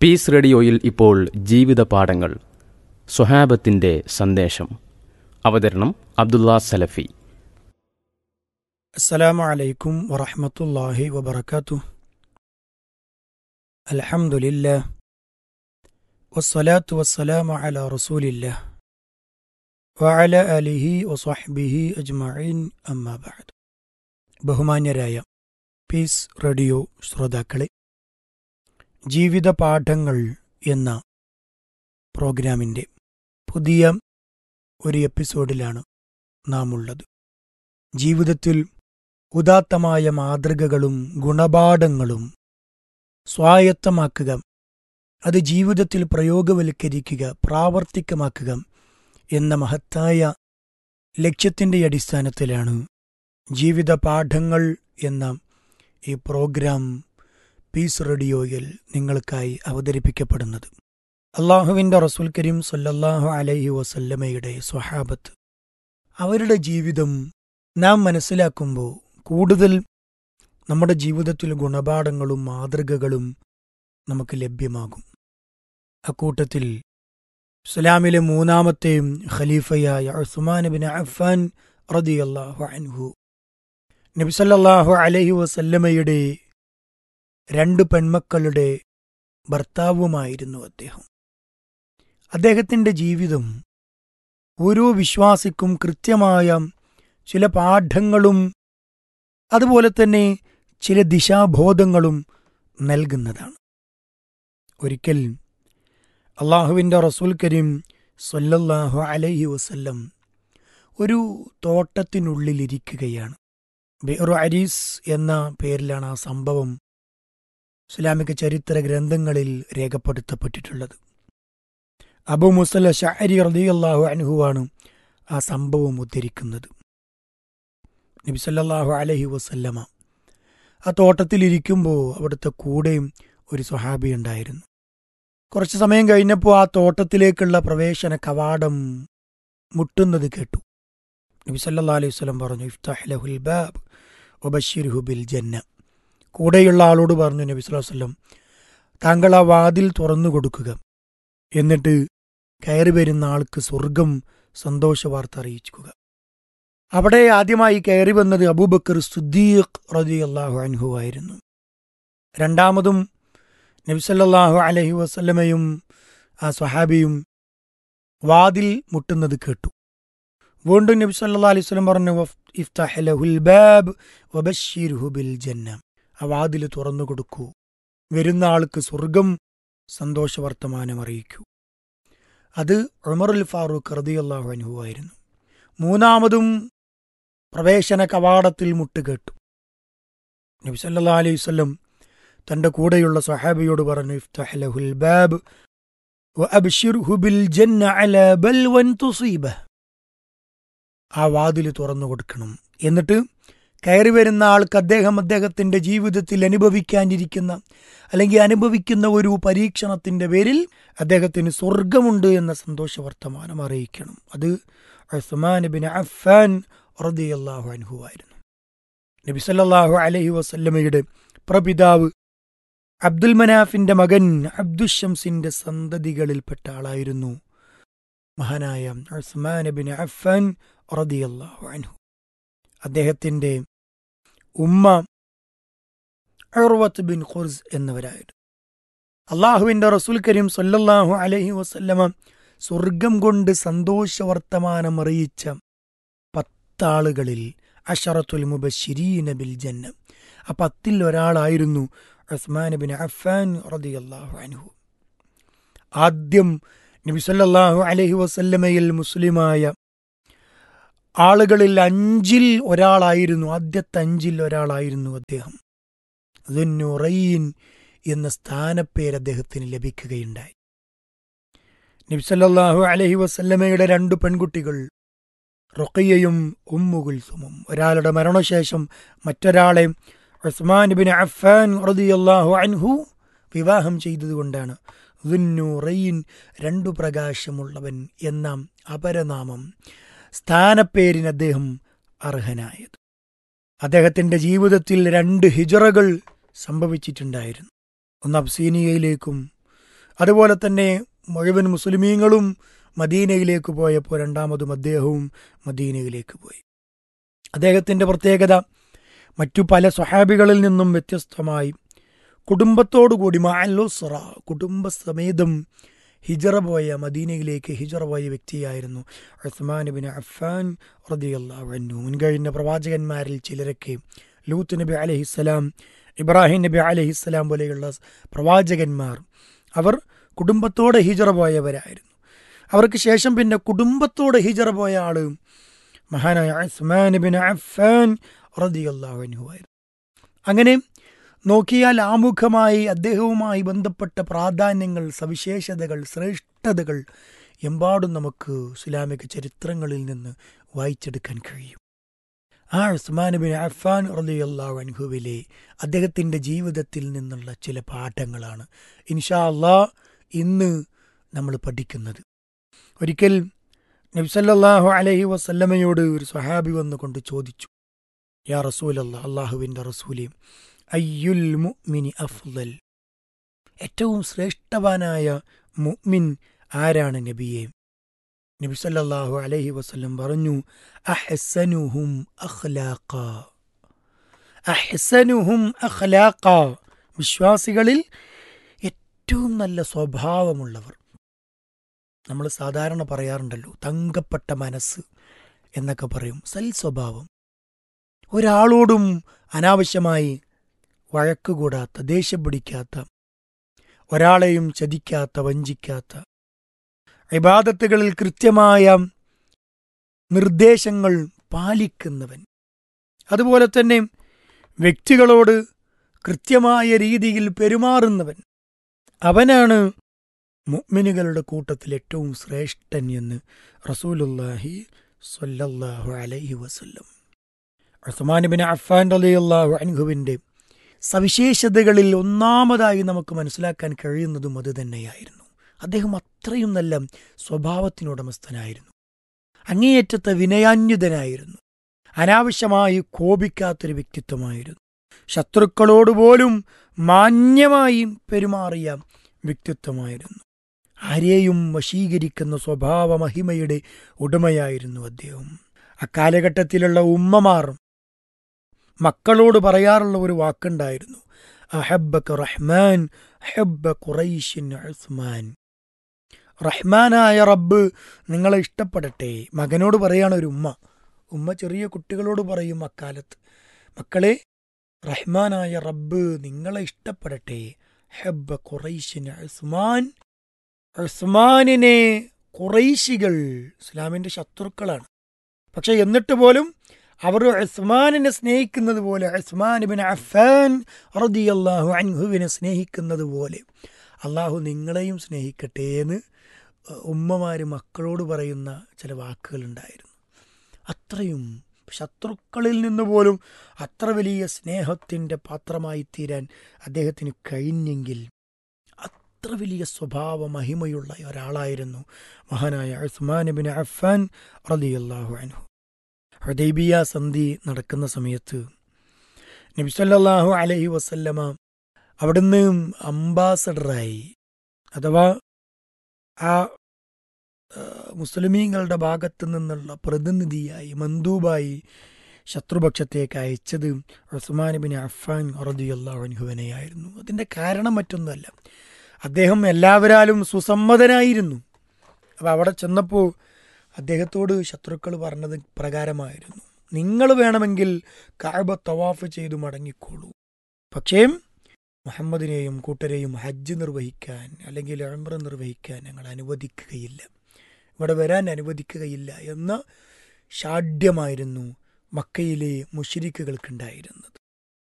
piece റേഡിയോയിൽ ഇപ്പോൾ ജീവിത പാഠങ്ങൾ സ്വഹാബത്തിൻ്റെ സന്ദേശം അവതരണം അബ്ദുള്ള സലഫി السلام عليكم ورحمة الله وبركاته الحمد لله والصلاة والسلام على رسول الله وعلى آله وصحبه أجمعين أما بعد ബഹുമാന്യരായ പീസ് റേഡിയോ ശ്രോതാക്കളെ ജീവിത പാഠങ്ങൾ എന്ന പ്രോഗ്രാമിൻ്റെ പുതിയ ഒരു എപ്പിസോഡിലാണ് നാം ഉള്ളത് ജീവിതത്തിൽ ഉദാത്തമായ മാതൃകകളും ഗുണപാഠങ്ങളും സ്വായത്തമാക്കുക അത് ജീവിതത്തിൽ പ്രയോഗവൽക്കരിക്കുക പ്രാവർത്തികമാക്കുക എന്ന മഹത്തായ ലക്ഷ്യത്തിൻ്റെ അടിസ്ഥാനത്തിലാണ് ജീവിത പാഠങ്ങൾ എന്ന ഈ പ്രോഗ്രാം പീസ് റേഡിയോയിൽ നിങ്ങൾക്കായി അവതരിപ്പിക്കപ്പെടുന്നത് അള്ളാഹുവിൻ്റെ റസൂൽ കരീം സല്ലല്ലാഹു അലൈഹി വസല്ലമയുടെ സ്വഹാബത്ത് അവരുടെ ജീവിതം നാം മനസ്സിലാക്കുമ്പോൾ കൂടുതൽ നമ്മുടെ ജീവിതത്തിൽ ഗുണപാഠങ്ങളും മാതൃകകളും നമുക്ക് ലഭ്യമാകും അക്കൂട്ടത്തിൽ ഇസ്ലാമിലെ മൂന്നാമത്തെ ഖലീഫയായ ഉസ്മാൻ ബിൻ അഫ്ഫാൻ റദിയല്ലാഹു അൻഹു നബിസല്ലാഹു അലൈഹി വസല്ലമയുടെ രണ്ട് പെൺമക്കളുടെ ഭർത്താവുമായിരുന്നു അദ്ദേഹം അദ്ദേഹത്തിൻ്റെ ജീവിതം ഓരോ വിശ്വാസിക്കും കൃത്യമായ ചില പാഠങ്ങളും അതുപോലെ തന്നെ ചില ദിശാബോധങ്ങളും നൽകുന്നതാണ് ഒരിക്കൽ അള്ളാഹുവിൻ്റെ റസൂൽ കരീം സല്ലല്ലാഹു അലൈഹി വസല്ലം ഒരു തോട്ടത്തിനുള്ളിലിരിക്കുകയാണ് ബെറു അരീസ് എന്ന പേരിലാണ് ആ സംഭവം ഇസ്ലാമിക ചരിത്ര ഗ്രന്ഥങ്ങളിൽ രേഖപ്പെടുത്തപ്പെട്ടിട്ടുള്ളത് അബു മുസല്ല ഷഅരി റളിയല്ലാഹു അൻഹുവാണ് ആ സംഭവം ഉദ്ധരിക്കുന്നത് നബിസല്ലാഹു അലഹി വസല്ലമ ആ തോട്ടത്തിലിരിക്കുമ്പോൾ അവിടുത്തെ കൂടെയും ഒരു സ്വഹാബി ഉണ്ടായിരുന്നു കുറച്ച് സമയം കഴിഞ്ഞപ്പോൾ ആ തോട്ടത്തിലേക്കുള്ള പ്രവേശന കവാടം മുട്ടുന്നത് കേട്ടു നബി സല്ലാ അലൈഹി വസ്ലം പറഞ്ഞു ഇഫ്താഹുൽ ബാബ് ഒബഷിർഹു ബിൽ ജന്ന കൂടെയുള്ള ആളോട് പറഞ്ഞു നബി സ്വല്ലാ വല്ലം താങ്കൾ ആ വാതിൽ തുറന്നു കൊടുക്കുക എന്നിട്ട് കയറി വരുന്ന ആൾക്ക് സ്വർഗം സന്തോഷ വാർത്ത അറിയിക്കുക അവിടെ ആദ്യമായി കയറി വന്നത് അബൂബക്കർ സുദ്ദീഖ് റതി അള്ളാഹു അൻഹു ആയിരുന്നു രണ്ടാമതും നബിസല്ലാഹു അലഹി വസല്ലമയും ആ സ്വഹാബിയും വാതിൽ മുട്ടുന്നത് കേട്ടു വീണ്ടും നബി സല്ലാ അലൈഹി സ്വലം പറഞ്ഞു ഇഫ്താഹുൽ ബാബ് വബശ്ശിർഹു ബിൽ ജന്ന ആ വാതിൽ തുറന്നു കൊടുക്കൂ വരുന്ന ആൾക്ക് സ്വർഗം സന്തോഷവർത്തമാനം അറിയിക്കൂ അത് ഉമറുൽ ഫാറൂഖ് റതി അള്ളാഹു അൻഹു ആയിരുന്നു മൂന്നാമതും പ്രവേശന കവാടത്തിൽ മുട്ടുകേട്ടു നബി സല്ലാ അലൈഹി വല്ലം തന്റെ കൂടെയുള്ള സഹാബിയോട് പറഞ്ഞു ഇഫ്തഹ്ലഹുൽ ബാബ് വഅബ്ശിർഹു ബിൽ ജന്ന അലാ ബൽവൻ തുസീബ ആ വാതിൽ തുറന്നു കൊടുക്കണം എന്നിട്ട് കയറി വരുന്ന ആൾക്ക് അദ്ദേഹം അദ്ദേഹത്തിന്റെ ജീവിതത്തിൽ അനുഭവിക്കാനിരിക്കുന്ന അല്ലെങ്കിൽ അനുഭവിക്കുന്ന ഒരു പരീക്ഷണത്തിന്റെ പേരിൽ അദ്ദേഹത്തിന് സ്വർഗമുണ്ട് എന്ന സന്തോഷ വർത്തമാനം അറിയിക്കണം അത് ഉസ്മാൻ ബിൻ അഫ്ഫാൻ റദിയല്ലാഹു അൻഹു ആയിരുന്നു നബി സല്ലല്ലാഹു അലൈഹി വസല്ലമയുടെ പ്രപിതാവ് അബ്ദുൽ മനാഫിന്റെ മകൻ അബ്ദുഷംസിന്റെ സന്തതികളിൽപ്പെട്ട ആളായിരുന്നു മഹാനായ ഉസ്മാൻ ബിൻ അഫ്ഫാൻ റദിയല്ലാഹു അൻഹു അദ്ദേഹത്തിന്റെ ഉമ്മ ഉർവത്ത് ബിൻ ഖുർസ് എന്നിവരായിരുന്നു അള്ളാഹുവിന്റെ റസൂൽ കരീം സല്ലല്ലാഹു അലൈഹി വസല്ലമ സ്വർഗം കൊണ്ട് സന്തോഷവർത്തമാനം അറിയിച്ച പത്താളുകളിൽ അഷറത്തുൽ മുബശ്ശിരീന ബിൽ ജന്ന ആ പത്തിൽ ഒരാളായിരുന്നു ഉസ്മാൻ ബിൻ അഫ്ഫാൻ റളിയല്ലാഹു അൻഹു ആദ്യം നബി സല്ലല്ലാഹു അലൈഹി വസല്ലമയിൽ മുസ്ലിമായ ആളുകളിൽ അഞ്ചിൽ ഒരാളായിരുന്നു ആദ്യത്തെ അഞ്ചിൽ ഒരാളായിരുന്നു അദ്ദേഹം ദുന്നുറൈൻ എന്ന സ്ഥാനപ്പേര് അദ്ദേഹത്തിന് ലഭിക്കുകയുണ്ടായി നബ്സല്ലാഹു അലഹി വസല്ലമയുടെ രണ്ടു പെൺകുട്ടികൾ റുഖയ്യയും ഉമ്മുകുൽസുമും ഒരാളുടെ മരണശേഷം മറ്റൊരാളെ ഉസ്മാൻ ബിൻ അഫ്ഫാൻ റളിയല്ലാഹു അൻഹു വിവാഹം ചെയ്തതുകൊണ്ടാണ് ദുന്നുറൈൻ രണ്ടു പ്രകാശമുള്ളവൻ എന്ന അപരനാമം സ്ഥാനപ്പേരിന് അദ്ദേഹം അർഹനായത് അദ്ദേഹത്തിന്റെ ജീവിതത്തിൽ രണ്ട് ഹിജറകൾ സംഭവിച്ചിട്ടുണ്ടായിരുന്നു ഒന്ന് അബ്സീനിയയിലേക്കും അതുപോലെ തന്നെ മുഴുവൻ മുസ്ലിമീങ്ങളും മദീനയിലേക്ക് പോയപ്പോൾ രണ്ടാമതും അദ്ദേഹവും മദീനയിലേക്ക് പോയി അദ്ദേഹത്തിൻ്റെ പ്രത്യേകത മറ്റു പല സ്വഹാബികളിൽ നിന്നും വ്യത്യസ്തമായി കുടുംബത്തോടുകൂടി മാലുസ്ര കുടുംബസമേതം ഹിജറ പോയ മദീനയിലേക്ക് ഹിജറ പോയ വ്യക്തിയായിരുന്നു ഉസ്മാൻ ബിൻ അഫാൻ റദിയല്ലാഹു മുൻകഴിഞ്ഞ പ്രവാചകന്മാരിൽ ചിലരൊക്കെ ലൂത്ത് നബി അലഹിസ്സലാം ഇബ്രാഹിം നബി അലഹിസ്സലാം പോലെയുള്ള പ്രവാചകന്മാർ അവർ കുടുംബത്തോടെ ഹിജറ പോയവരായിരുന്നു അവർക്ക് ശേഷം പിന്നെ കുടുംബത്തോടെ ഹിജറ പോയ ആള് മഹാനായ ഉസ്മാൻ ബിൻ അഫാൻ റദിയല്ലാഹു ആയിരുന്നു അങ്ങനെ നോക്കിയാൽ ആമുഖമായി അദ്ദേഹവുമായി ബന്ധപ്പെട്ട പ്രാധാന്യങ്ങൾ സവിശേഷതകൾ ശ്രേഷ്ഠതകൾ എമ്പാടും നമുക്ക് ഇസ്ലാമിക ചരിത്രങ്ങളിൽ നിന്ന് വായിച്ചെടുക്കാൻ കഴിയും ആ ഉസ്മാൻ ബിൻ അഫാൻ റലിയല്ലാഹു അൻഹുവിലെ അദ്ദേഹത്തിൻ്റെ ജീവിതത്തിൽ നിന്നുള്ള ചില പാഠങ്ങളാണ് ഇൻഷാ അള്ളാ ഇന്ന് നമ്മൾ പഠിക്കുന്നത് ഒരിക്കൽ നബ്സല്ലാഹു അലഹി വസല്ലമയോട് ഒരു സ്വഹാബി വന്നുകൊണ്ട് ചോദിച്ചു യാ റസൂൽ അല്ലാ അള്ളാഹുവിൻ്റെ റസൂലി അയ്യുൽ മുഅ്മിനി അഫ്ലൽ ഏറ്റവും ശ്രേഷ്ഠവാനായ മുഅ്മിൻ ആരാണ് നബിയെ നബി സല്ലല്ലാഹു അലൈഹി വസല്ലം പറഞ്ഞു അഹ്സനുഹും അഖ്ലാഖ അഹ്സനുഹും അഖ്ലാഖ വിശ്വാസികളിൽ ഏറ്റവും നല്ല സ്വഭാവമുള്ളവർ നമ്മൾ സാധാരണ പറയാറുണ്ടല്ലോ തങ്കപ്പെട്ട മനസ്സ് എന്നൊക്കെ പറയും സൽ സ്വഭാവം ഒരാളോടും അനാവശ്യമായി വഴക്കുകൂടാത്ത ദേഷ്യം പിടിക്കാത്ത ഒരാളെയും ചതിക്കാത്ത വഞ്ചിക്കാത്ത ഇബാദത്തുകളിൽ കൃത്യമായ നിർദ്ദേശങ്ങൾ പാലിക്കുന്നവൻ അതുപോലെ തന്നെ വ്യക്തികളോട് കൃത്യമായ രീതിയിൽ പെരുമാറുന്നവൻ അവനാണ് മുഅ്മിനുകളുടെ കൂട്ടത്തിൽ ഏറ്റവും ശ്രേഷ്ഠൻ എന്ന് റസൂലുല്ലാഹി സ്വല്ലല്ലാഹു അലൈഹി വസല്ലം ഉസ്മാൻ ബിൻ അഫ്ഫാൻ റളിയല്ലാഹു അൻഹുവിൻ്റെ സവിശേഷതകളിൽ ഒന്നാമതായി നമുക്ക് മനസ്സിലാക്കാൻ കഴിയുന്നതും അത് തന്നെയായിരുന്നു അദ്ദേഹം അത്രയും നല്ല സ്വഭാവത്തിനുടമസ്ഥനായിരുന്നു അങ്ങേയറ്റത്തെ വിനയാന്യുതനായിരുന്നു അനാവശ്യമായി കോപിക്കാത്തൊരു വ്യക്തിത്വമായിരുന്നു ശത്രുക്കളോട് പോലും മാന്യമായി പെരുമാറിയ വ്യക്തിത്വമായിരുന്നു ആരെയും വശീകരിക്കുന്ന സ്വഭാവ മഹിമയുടെ ഉടമയായിരുന്നു അദ്ദേഹം അക്കാലഘട്ടത്തിലുള്ള ഉമ്മമാർ മക്കളോട് പറയാറുള്ള ഒരു വാക്കുണ്ടായിരുന്നു അഹബ്ബക്ക് റഹ്മാൻ ഹബ്ബ ഖുറൈഷിൻ ഉസ്മാൻ റഹ്മാനായ റബ്ബ് നിങ്ങളെ ഇഷ്ടപ്പെടട്ടെ മകനോട് പറയാണ് ഒരു ഉമ്മ ഉമ്മ ചെറിയ കുട്ടികളോട് പറയും അക്കാലത്ത് മക്കളെ റഹ്മാനായ റബ്ബ് നിങ്ങളെ ഇഷ്ടപ്പെടട്ടെ ഹബ്ബ ഖുറൈഷിൻ ഉസ്മാൻ ഉസ്മാനിനെ ഖുറൈശികൾ ഇസ്ലാമിന്റെ ശത്രുക്കളാണ് പക്ഷെ എന്നിട്ട് പോലും അവർ ഉസ്മാനിനെ സ്നേഹിക്കുന്നത് പോലെ ഉസ്മാൻ ബിൻ അഫാൻ റദിയല്ലാഹു അൻഹുവിനെ സ്നേഹിക്കുന്നത് പോലെ അള്ളാഹു നിങ്ങളെയും സ്നേഹിക്കട്ടെ എന്ന് ഉമ്മമാര് മക്കളോട് പറയുന്ന ചില വാക്കുകളുണ്ടായിരുന്നു അത്രയും ശത്രുക്കളിൽ നിന്ന് പോലും അത്ര വലിയ സ്നേഹത്തിൻ്റെ പാത്രമായി തീരാൻ അദ്ദേഹത്തിന് കഴിഞ്ഞെങ്കിൽ അത്ര വലിയ സ്വഭാവ മഹിമയുള്ള ഒരാളായിരുന്നു മഹാനായ ഉസ്മാൻ ബിൻ അഫാൻ റദിയല്ലാഹു അൻഹു ഹുദൈബിയ സന്ധി നടക്കുന്ന സമയത്ത് നബിസല്ലാഹു അലഹി വസല്ലമ അവിടുന്ന് അംബാസഡറായി അഥവാ ആ മുസ്ലിമീങ്ങളുടെ ഭാഗത്തു നിന്നുള്ള പ്രതിനിധിയായി മന്ദൂബായി ശത്രുപക്ഷത്തേക്ക് അയച്ചത് ഉസ്മാൻ ബിൻ അഫാൻ റദിയല്ലാഹുവിനെയായിരുന്നു അതിൻ്റെ കാരണം മറ്റൊന്നുമല്ല അദ്ദേഹം എല്ലാവരാലും സുസമ്മതനായിരുന്നു അപ്പോൾ അവിടെ ചെന്നപ്പോൾ അദ്ദേഹത്തോട് ശത്രുക്കൾ പറഞ്ഞത് പ്രകാരമായിരുന്നു നിങ്ങൾ വേണമെങ്കിൽ കാബ തവാഫ് ചെയ്തു മടങ്ങിക്കോളൂ പക്ഷേ മുഹമ്മദിനെയും കൂട്ടരെയും ഹജ്ജ് നിർവഹിക്കാൻ അല്ലെങ്കിൽ എഴമ്പ്ര നിർവഹിക്കാൻ ഞങ്ങൾ അനുവദിക്കുകയില്ല ഇവിടെ വരാൻ അനുവദിക്കുകയില്ല എന്ന ഷാഢ്യമായിരുന്നു മക്കയിലെ മുഷിരിക്കുകൾക്കുണ്ടായിരുന്നത്